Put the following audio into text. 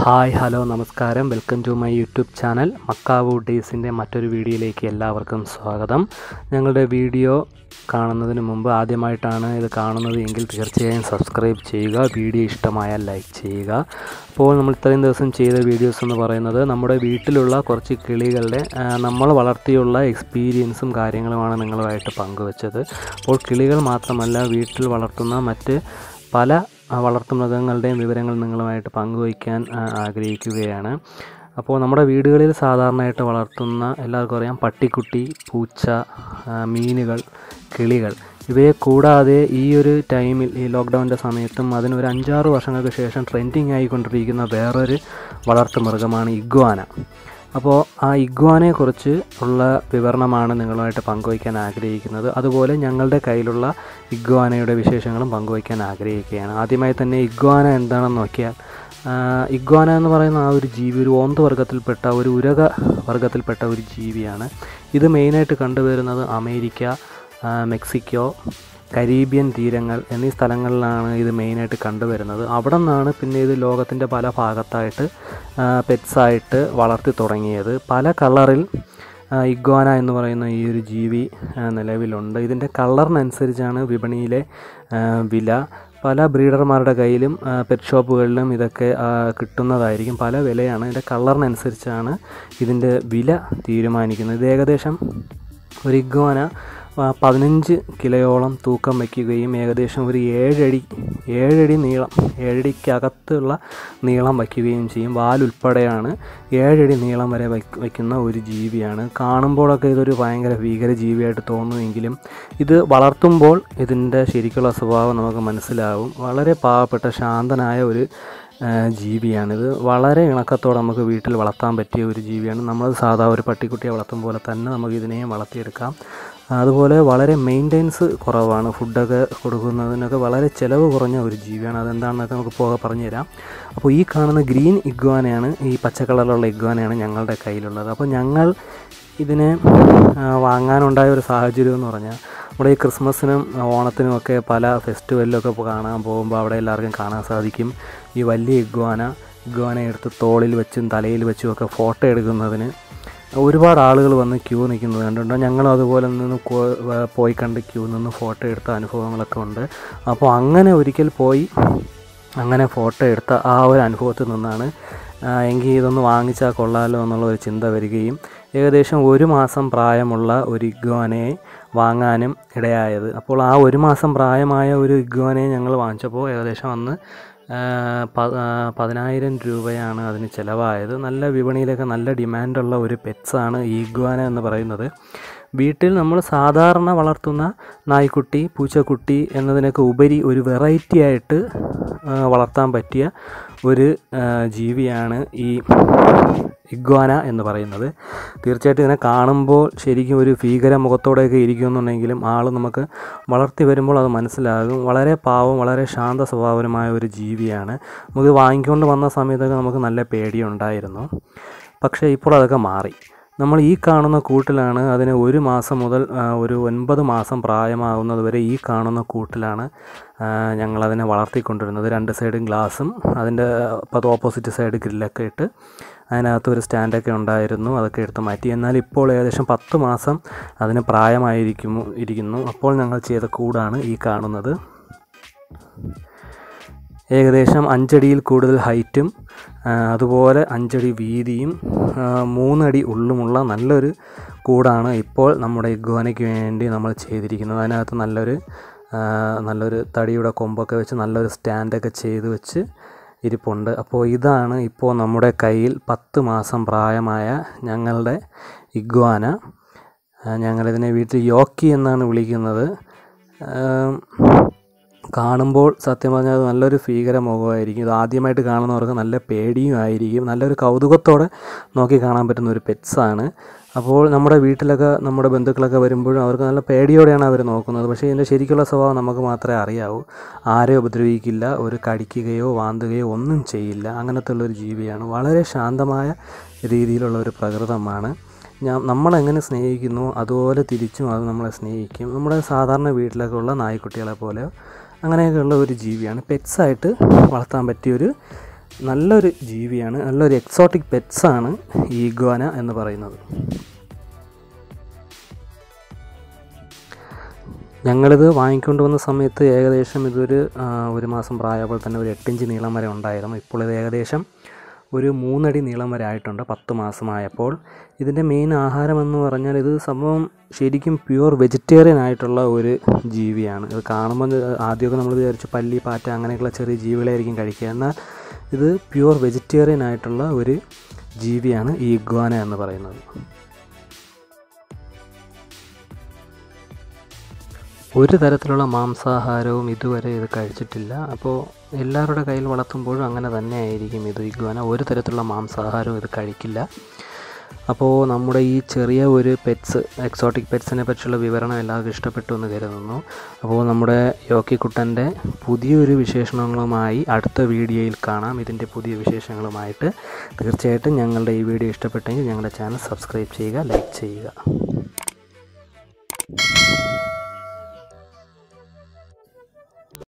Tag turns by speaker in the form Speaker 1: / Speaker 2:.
Speaker 1: hi hello നമസ്കാരം welcome to my YouTube channel മക്കാവു ഡേയ്സിൻ്റെ മറ്റൊരു വീഡിയോയിലേക്ക് എല്ലാവർക്കും സ്വാഗതം ഞങ്ങളുടെ വീഡിയോ കാണുന്നതിന് മുമ്പ് ആദ്യമായിട്ടാണ് ഇത് കാണുന്നത് എങ്കിൽ തീർച്ചയായും സബ്സ്ക്രൈബ് ചെയ്യുക വീഡിയോ ഇഷ്ടമായാൽ ലൈക്ക് ചെയ്യുക അപ്പോൾ നമ്മൾ ഇത്രയും ദിവസം ചെയ്ത വീഡിയോസ് എന്ന് പറയുന്നത് നമ്മുടെ വീട്ടിലുള്ള കുറച്ച് കിളികളുടെ ആ, നമ്മൾ വളർത്തിയുള്ള എക്സ്പീരിയൻസും കാര്യങ്ങളുമാണ് നിങ്ങളുമായിട്ട് പങ്കുവച്ചത് അപ്പോൾ കിളികൾ മാത്രമല്ല വീട്ടിൽ വളർത്തുന്ന മറ്റ് പല ആ, വളർത്തുമൃഗങ്ങളുടെയും വിവരങ്ങൾ നിങ്ങളുമായിട്ട് പങ്കുവയ്ക്കാൻ ആ, ആഗ്രഹിക്കുകയാണ് അപ്പോൾ നമ്മുടെ വീടുകളിൽ സാധാരണയായിട്ട് വളർത്തുന്ന എല്ലാവർക്കും അറിയാം പട്ടിക്കുട്ടി പൂച്ച ആ, മീനുകൾ കിളികൾ ഇവയെ കൂടാതെ ഈ ഒരു ടൈമിൽ ഈ ലോക്ക്ഡൗണിൻ്റെ സമയത്തും അതിനൊരു അഞ്ചാറ് വർഷങ്ങൾക്ക് ശേഷം ട്രെൻഡിങ് ആയിക്കൊണ്ടിരിക്കുന്ന വേറൊരു വളർത്തുമൃഗമാണ് ഇഗ്വാന അപ്പോൾ ആ ഇഗ്വാനയെക്കുറിച്ച് ഉള്ള വിവരണമാണ് നിങ്ങളുമായിട്ട് പങ്കുവയ്ക്കാൻ ആഗ്രഹിക്കുന്നത് അതുപോലെ ഞങ്ങളുടെ കയ്യിലുള്ള ഇഗ്വാനയുടെ വിശേഷങ്ങളും പങ്കുവയ്ക്കാൻ ആഗ്രഹിക്കുകയാണ് ആദ്യമായി തന്നെ ഇഗ്വാന എന്താണെന്ന് നോക്കിയാൽ ആ, ഇഗ്വാന എന്ന് പറയുന്ന ആ ഒരു ജീവി ഒരു ഓന്ത് വർഗത്തിൽപ്പെട്ട ഒരു ഉരക വർഗത്തിൽപ്പെട്ട ഒരു ജീവിയാണ് ഇത് മെയിനായിട്ട് കണ്ടുവരുന്നത് അമേരിക്ക ആ, മെക്സിക്കോ കരീബിയൻ തീരങ്ങൾ എന്നീ സ്ഥലങ്ങളിലാണ് ഇത് മെയിനായിട്ട് കണ്ടുവരുന്നത് അവിടെ നിന്നാണ് പിന്നെ ഇത് ലോകത്തിൻ്റെ പല ഭാഗത്തായിട്ട് പെറ്റ്സായിട്ട് വളർത്തി തുടങ്ങിയത് പല കളറിൽ ആ, ഇഗ്വാന എന്ന് പറയുന്ന ഈ ഒരു ജീവി ആ, നിലവിലുണ്ട് ഇതിൻ്റെ കളറിനനുസരിച്ചാണ് വിപണിയിലെ ആ, വില പല ബ്രീഡർമാരുടെ കയ്യിലും ആ, പെറ്റ് ഷോപ്പുകളിലും ഇതൊക്കെ ആ, കിട്ടുന്നതായിരിക്കും പല വിലയാണ് ഇതിൻ്റെ കളറിനനുസരിച്ചാണ് ഇതിൻ്റെ വില തീരുമാനിക്കുന്നത് ഇത് ഏകദേശം ഒരു ഇഗ്വാന ആ, പതിനഞ്ച് കിലോയോളം തൂക്കം വയ്ക്കുകയും ഏകദേശം ഒരു ഏഴടി ഏഴടി നീളം ഏഴടിക്കകത്തുള്ള നീളം വയ്ക്കുകയും ചെയ്യും വാലുൾപ്പെടെയാണ് ഏഴടി നീളം വരെ വയ്ക്ക് വയ്ക്കുന്ന ഒരു ജീവിയാണ് കാണുമ്പോഴൊക്കെ ഇതൊരു ഭയങ്കര ഭീകര ജീവിയായിട്ട് തോന്നുമെങ്കിലും ഇത് വളർത്തുമ്പോൾ ഇതിൻ്റെ ശരിക്കുള്ള സ്വഭാവം നമുക്ക് മനസ്സിലാവും വളരെ പാവപ്പെട്ട ശാന്തനായ ഒരു ആ, ജീവിയാണിത് വളരെ ഇണക്കത്തോടെ നമുക്ക് വീട്ടിൽ വളർത്താൻ പറ്റിയ ഒരു ജീവിയാണ് നമ്മൾ സാധാ ഒരു പട്ടിക്കുട്ടിയെ വളർത്തും പോലെ തന്നെ നമുക്ക് ഇതിനെയും വളർത്തിയെടുക്കാം അതുപോലെ വളരെ മെയിൻ്റെനൻസ് കുറവാണ് ഫുഡൊക്കെ കൊടുക്കുന്നതിനൊക്കെ വളരെ ചിലവ് കുറഞ്ഞ ഒരു ജീവിയാണ് അതെന്താണെന്നൊക്കെ നമുക്ക് പോകെ പറഞ്ഞു തരാം അപ്പോൾ ഈ കാണുന്ന ഗ്രീൻ ഇഗ്വാനയാണ് ഈ പച്ച കളറിലുള്ള ഇഗ്വാനയാണ് ഞങ്ങളുടെ കയ്യിലുള്ളത് അപ്പോൾ ഞങ്ങൾ ഇതിനെ ആ, വാങ്ങാനുണ്ടായ ഒരു സാഹചര്യം എന്ന് പറഞ്ഞാൽ നമ്മുടെ ഈ ക്രിസ്മസിനും ഓണത്തിനും ഒക്കെ പല ഫെസ്റ്റിവലിലൊക്കെ പോ- കാണാൻ പോകുമ്പോൾ അവിടെ എല്ലാവർക്കും കാണാൻ സാധിക്കും ഈ വലിയ ഇഗ്വാന ഇഗ്വാന എടുത്ത് തോളിൽ വെച്ചും തലയിൽ വെച്ചും ഒക്കെ ഫോട്ടോ എടുക്കുന്നതിന് ഒരുപാട് ആളുകൾ വന്ന് ക്യൂ നിൽക്കുന്നത് കണ്ടിട്ടുണ്ട് ഞങ്ങളും അതുപോലെ നിന്ന് കോ- വ- പോയി കണ്ട് ക്യൂ നിന്ന് ഫോട്ടോ എടുത്ത അനുഭവങ്ങളൊക്കെ ഉണ്ട് അപ്പോൾ അങ്ങനെ ഒരിക്കൽ പോയി അങ്ങനെ ഫോട്ടോ എടുത്ത ആ ഒരു അനുഭവത്തിൽ നിന്നാണ് ആ, എങ്കിൽ ഇതൊന്ന് വാങ്ങിച്ചാൽ കൊള്ളാമല്ലോ എന്നുള്ള ഒരു ചിന്ത വരികയും ഏകദേശം ഒരു മാസം പ്രായമുള്ള ഒരു ഇഗ്വാനയെ വാങ്ങാനും ഇടയായത് അപ്പോൾ ആ ഒരു മാസം പ്രായമായ ഒരു ഇഗ്വാനയെ ഞങ്ങൾ വാങ്ങിച്ചപ്പോൾ ഏകദേശം അന്ന് ആ, പ- ആ, പതിനായിരം രൂപയാണ് അതിന് ചിലവായത് നല്ല വിപണിയിലൊക്കെ നല്ല ഡിമാൻഡുള്ള ഒരു പെറ്റ്സാണ് ഈ ഇഗ്വാന എന്ന് പറയുന്നത് വീട്ടിൽ നമ്മൾ സാധാരണ വളർത്തുന്ന നായ്ക്കുട്ടി പൂച്ചക്കുട്ടി എന്നതിനൊക്കെ ഉപരി ഒരു വെറൈറ്റി ആയിട്ട് ആ, വളർത്താൻ പറ്റിയ ഒരു ആ, ജീവിയാണ് ഈ ഇഗ്വാന എന്ന് പറയുന്നത് തീർച്ചയായിട്ടും ഇതിനെ കാണുമ്പോൾ ശരിക്കും ഒരു ഭീകര മുഖത്തോടെയൊക്കെ ഇരിക്കുമെന്നുണ്ടെങ്കിലും ആൾ നമുക്ക് വളർത്തി വരുമ്പോൾ അത് മനസ്സിലാകും വളരെ പാവം വളരെ ശാന്ത സ്വഭാവപരമായ ഒരു ജീവിയാണ് നമുക്ക് വാങ്ങിക്കൊണ്ട് വന്ന സമയത്തൊക്കെ നമുക്ക് നല്ല പേടിയുണ്ടായിരുന്നു പക്ഷേ ഇപ്പോൾ അതൊക്കെ മാറി നമ്മൾ ഈ കാണുന്ന കൂട്ടിലാണ് അതിന് ഒരു മാസം മുതൽ ആ, ഒരു ഒൻപത് മാസം പ്രായമാകുന്നത് വരെ ഈ കാണുന്ന കൂട്ടിലാണ് ആ, ഞങ്ങളതിനെ വളർത്തിക്കൊണ്ടിരുന്നത് രണ്ട് സൈഡും ഗ്ലാസും അതിൻ്റെ അപ്പോൾ ഓപ്പോസിറ്റ് സൈഡ് ഗ്രില്ലൊക്കെ ഇട്ട് അതിനകത്ത് ഒരു സ്റ്റാൻഡൊക്കെ ഉണ്ടായിരുന്നു അതൊക്കെ എടുത്ത് മാറ്റി എന്നാൽ ഇപ്പോൾ ഏകദേശം പത്ത് മാസം അതിന് പ്രായമായിരിക്കുന്നു ഇരിക്കുന്നു അപ്പോൾ ഞങ്ങൾ ചെയ്ത കൂടാണ് ഈ കാണുന്നത് ഏകദേശം അഞ്ചടിയിൽ കൂടുതൽ ഹൈറ്റും ആ, അതുപോലെ അഞ്ചടി വീതിയും ആ, മൂന്നടി ഉള്ളുമുള്ള നല്ലൊരു കൂടാണ് ഇപ്പോൾ നമ്മുടെ ഇഗ്വാനയ്ക്ക് വേണ്ടി നമ്മൾ ചെയ്തിരിക്കുന്നത് അതിനകത്ത് നല്ലൊരു ആ, നല്ലൊരു തടിയുടെ കൊമ്പൊക്കെ വെച്ച് നല്ലൊരു സ്റ്റാൻഡൊക്കെ ചെയ്ത് വെച്ച് ഇരിപ്പുണ്ട് അപ്പോൾ ഇതാണ് ഇപ്പോൾ നമ്മുടെ കയ്യിൽ പത്ത് മാസം പ്രായമായ ഞങ്ങളുടെ ഇഗ്വാന ആ, ഞങ്ങളിതിനെ വീട്ടിൽ യോക്കി എന്നാണ് വിളിക്കുന്നത് ആം, കാണുമ്പോൾ സത്യം പറഞ്ഞാൽ അത് നല്ലൊരു ഭീകര മുഖമായിരിക്കും ഇത് ആദ്യമായിട്ട് കാണുന്നവർക്ക് നല്ല പേടിയും ആയിരിക്കും നല്ലൊരു കൗതുകത്തോടെ നോക്കി കാണാൻ പറ്റുന്ന ഒരു പെറ്റ്സാണ് അപ്പോൾ നമ്മുടെ വീട്ടിലൊക്കെ നമ്മുടെ ബന്ധുക്കളൊക്കെ വരുമ്പോഴും അവർക്ക് നല്ല പേടിയോടെയാണ് അവർ നോക്കുന്നത് പക്ഷേ ഇതിൻ്റെ ശരിക്കുള്ള സ്വഭാവം നമുക്ക് മാത്രമേ അറിയാവൂ ആരെയും ഉപദ്രവിക്കില്ല ഒരു കടിക്കുകയോ വാന്തുകയോ ഒന്നും ചെയ്യില്ല അങ്ങനത്തെ ഉള്ളൊരു ജീവിയാണ് വളരെ ശാന്തമായ രീതിയിലുള്ള ഒരു പ്രകൃതമാണ് ഞാൻ നമ്മളെങ്ങനെ സ്നേഹിക്കുന്നു അതുപോലെ തിരിച്ചും അത് നമ്മളെ സ്നേഹിക്കും നമ്മുടെ സാധാരണ വീട്ടിലൊക്കെ ഉള്ള നായ്ക്കുട്ടികളെ പോലെ അങ്ങനെയൊക്കെയുള്ള ഒരു ജീവിയാണ് പെറ്റ്സായിട്ട് വളർത്താൻ പറ്റിയൊരു നല്ലൊരു ജീവിയാണ് നല്ലൊരു എക്സോട്ടിക് പെറ്റ്സാണ് ഈ ഇഗ്വാന എന്ന് പറയുന്നത് ഞങ്ങളിത് വാങ്ങിക്കൊണ്ട് വന്ന സമയത്ത് ഏകദേശം ഇതൊരു ആ, ഒരു മാസം പ്രായപ്പോൾ തന്നെ ഒരു എട്ടിഞ്ച് നീളം വരെ ഉണ്ടായിരുന്നു ഇപ്പോൾ ഇത് ഏകദേശം ഒരു മൂന്നടി നീളം വരെ ആയിട്ടുണ്ട് പത്ത് മാസമായപ്പോൾ ഇതിൻ്റെ മെയിൻ ആഹാരം എന്ന് പറഞ്ഞാൽ ഇത് സംഭവം ശരിക്കും പ്യുവർ വെജിറ്റേറിയൻ ആയിട്ടുള്ള ഒരു ജീവിയാണ് ഇത് കാണുമ്പോൾ ഇത് ആദ്യമൊക്കെ നമ്മൾ വിചാരിച്ചു പല്ലി പാറ്റ അങ്ങനെയൊക്കെയുള്ള ചെറിയ ജീവികളായിരിക്കും കഴിക്കുക എന്നാൽ ഇത് പ്യുവർ വെജിറ്റേറിയൻ ആയിട്ടുള്ള ഒരു ജീവിയാണ് ഈ ഇഗ്വാന എന്ന് പറയുന്നത് ഒരു തരത്തിലുള്ള മാംസാഹാരവും ഇതുവരെ ഇത് കഴിച്ചിട്ടില്ല അപ്പോൾ എല്ലാവരുടെ കയ്യിൽ വളർത്തുമ്പോഴും അങ്ങനെ തന്നെ ആയിരിക്കും ഇത് ഇഗ്വാന ഒരു തരത്തിലുള്ള മാംസാഹാരവും ഇത് കഴിക്കില്ല അപ്പോൾ നമ്മുടെ ഈ ചെറിയ ഒരു പെറ്റ്സ് എക്സോട്ടിക് പെറ്റ്സിനെ പറ്റിയുള്ള വിവരണം എല്ലാവർക്കും ഇഷ്ടപ്പെട്ടു എന്ന് കരുതുന്നു അപ്പോൾ നമ്മുടെ യോക്കിക്കുട്ടൻ്റെ പുതിയൊരു വിശേഷണങ്ങളുമായി അടുത്ത വീഡിയോയിൽ കാണാം ഇതിൻ്റെ പുതിയ വിശേഷങ്ങളുമായിട്ട് തീർച്ചയായിട്ടും ഞങ്ങളുടെ ഈ വീഡിയോ ഇഷ്ടപ്പെട്ടെങ്കിൽ ഞങ്ങളുടെ ചാനൽ സബ്സ്ക്രൈബ് ചെയ്യുക ലൈക്ക് ചെയ്യുക